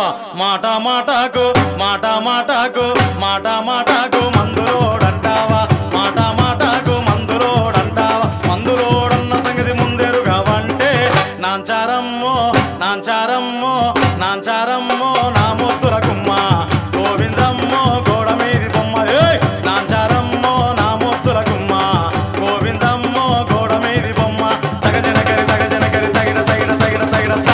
మాట మాటకు మాట మాటకు మాట మాటకు మందులోడంటావా మాట మాటకు మందులోడంటావా మందులోడన్న సంగతి ముందెరుగా వంటే నాంచారమ్మో నాంచారమ్మో నాంచారమ్మో నా ముద్దుల గుమ్మ గోవిందమ్మో గోడ మీది బొమ్మ ఏయ్! నాంచారమ్మో నా ముద్దుల గుమ్మ గోవిందమ్మో గోడ మీది బొమ్మ తగజనకరి తగజనకరి తగిన తగిన తగిన తగిన తా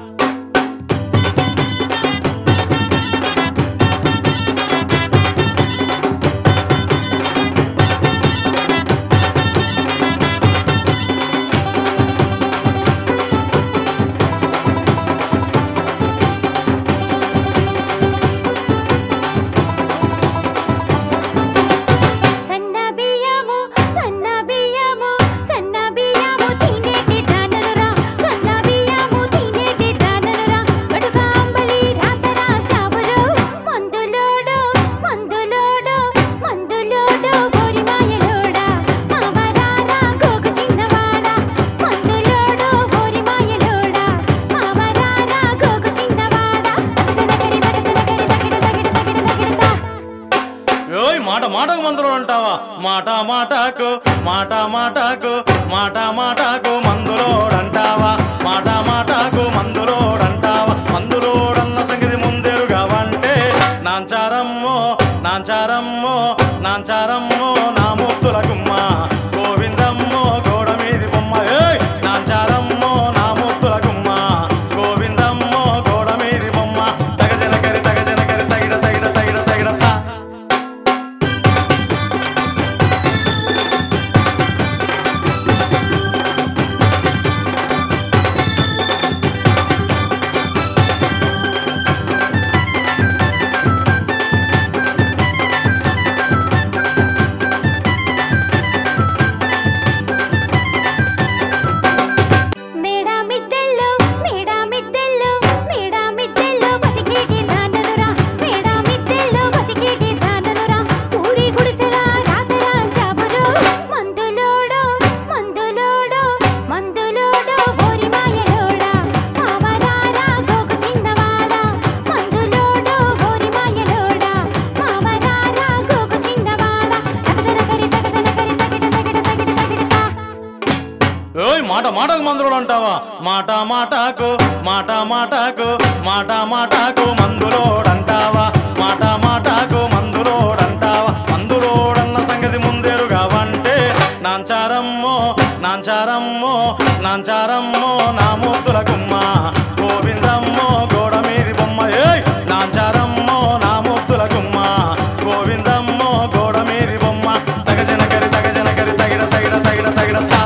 సన్న బియ్యము సన్న బియ్యము సన్న బియ్యము తినేటి దాననురా సన్న బియ్యము తినేటి దాననురా బడుగా అంబలి రాతరా సాబులు మందులోడు మందులోడు మందులోడు గోరి మాయలోడా మావరారా గోగు చిన్నవాడా మందులోడు గోరి మాయలోడా మావరారా గోగు చిన్నవాడా తగదగరి తగదగరి తగిడ తగిడ తగిడ తగిడతా ఓయ్ మాట మాటకు మందులో అంటావా మాట మాటకు మాట మాటకు మాట మాటకు మందులోడంటావా మాట మాటకు మందులోడంటావా మందులోడన్న సంగతి ముందెరుగా వంటే నాంచారమ్మో నాంచారమ్మో నాంచారమ్మో నా ముద్దుల గుమ్మ గోవిందమ్మో గోడ మీది బొమ్మ ఏయ్ నాంచారమ్మో నా ముద్దుల గుమ్మ గోవిందమ్మో గోడ మీది బొమ్మ తగజనకరి తగజనకరి తగిడ తగిడ తగిడ తగిడ తా మేడా మిద్దెల్లో మేడా మిద్దెల్లో మేడా మిద్దెల్లో బతికేటి దాననురా మేడా మిద్దెల్లో బతికేటి దాననురా ఊరి గుడిసెల రాతరా జాబులు మందులోడు మందులోడు మందులోడు ఓరి మాయలోడా మావరారా గోగు చిన్నవాడా మందులోడు ఓరి మాయలోడా మావరారా గోగు చిన్నవాడా తగదనకరి తగదనకరి తగిడ తగిడ తగిడ తగిడతా ఓయ్ మాట మాటకు మందులు అంటావా మాట మాటకు మాట మాటకు మాట మాటకు మందులోడంటావా మాట మాటకు మందులోడంటావా మందులోడన్న సంగతి ముందెరుగా వంటే నాంచారమ్మో నాంచారమ్మో నాంచారమ్మో నా ముద్దుల గుమ్మ గోవిందమ్మో గోడ మీది బొమ్మ ఏయ్ నాంచారమ్మో నా ముద్దుల గుమ్మ గోవిందమ్మో గోడ మీది బొమ్మ తగజనకరి తగజనకరి తగిడ తగిడ తగిడ తగిడ తా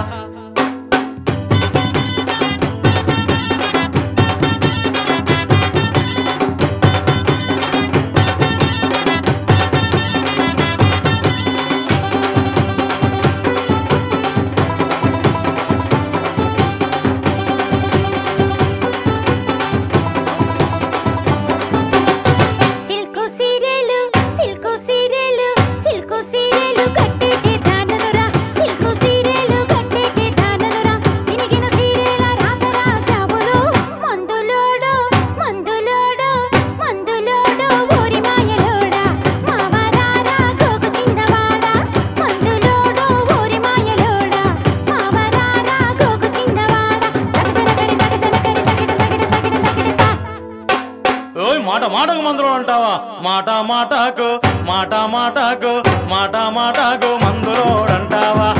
సిల్కు సీరెలు సిల్కు సీరెలు సిల్కు సీరెలు కట్టేటి దాననురా సిల్కు సీరెలు కట్టేటి దాననురా తినిగిన సీరెల రాతరా జాబులు మందులోడు మందులోడు మందులోడు ఊరి మాయలోడా మావరారా గోగు చిన్నవాడా మందులోడు ఊరి మాయలోడా మావరారా గోగు చిన్నవాడా తగదనకరి తగదనకరి తగిడ తగిడ తగిడ తగిడతా ఓయ్ మాట మాటకు మందులు అంటావా మాట మాటకు మాట మాటకు మాట మాటకు మందులోడంటావా